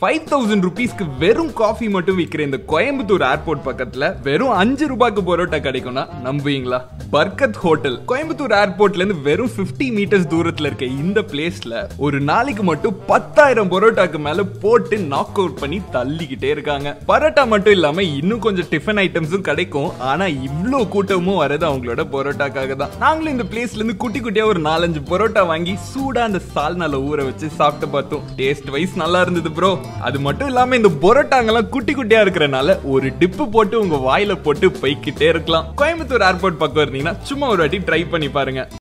five thousand ருபீஸ்க்கு வெறும் coffee மட்டும் விற்கிற இந்த கோயம்புத்தூர் ஏர்போர்ட் பக்கத்துல வெறும் அஞ்சு ரூபாய்க்கு பரோட்டா கிடைக்கும்னா நம்புவீங்களா பர்கத் ஹோட்டல் கோயம்புத்தூர் ஏர்போர்ட்ல இருந்து வெறும் 50 மீட்டர்ஸ் தூரத்துல இருக்க இந்த பிளேஸ்ல ஒரு நாளைக்கு மட்டும் பத்தாயிரம் பரோட்டாக்கு மேல போட்டு நாக் அவுட் பண்ணி தள்ளிக்கிட்டே இருக்காங்க பரோட்டா மட்டும் இல்லாம இன்னும் கொஞ்சம் டிஃபன் ஐட்டம்ஸும் கிடைக்கும் ஆனா இவ்ளோ கூட்டமும் வரது அவங்களோட பரோட்டாக்காக தான் நாங்களும் இந்த பிளேஸ்ல இருந்து குட்டி குட்டியா ஒரு நாலஞ்சு பரோட்டா வாங்கி சூடா அந்த சால்னால ஊற வச்சு சாப்பிட்டு பார்த்தோம் டேஸ்ட் வைஸ் நல்லா இருந்தது ப்ரோ அது மட்டும் இல்லாம இந்த பரோட்டாங்கெல்லாம் குட்டி குட்டியா இருக்கிறனால ஒரு டிப்பு போட்டு உங்க வாயில போட்டு போய்க்கிட்டே இருக்கலாம் கோயம்புத்தூர் ஏர்போர்ட் பக்கம் இருந்தீங்கன்னா சும்மா ஒரு வாட்டி ட்ரை பண்ணி பாருங்க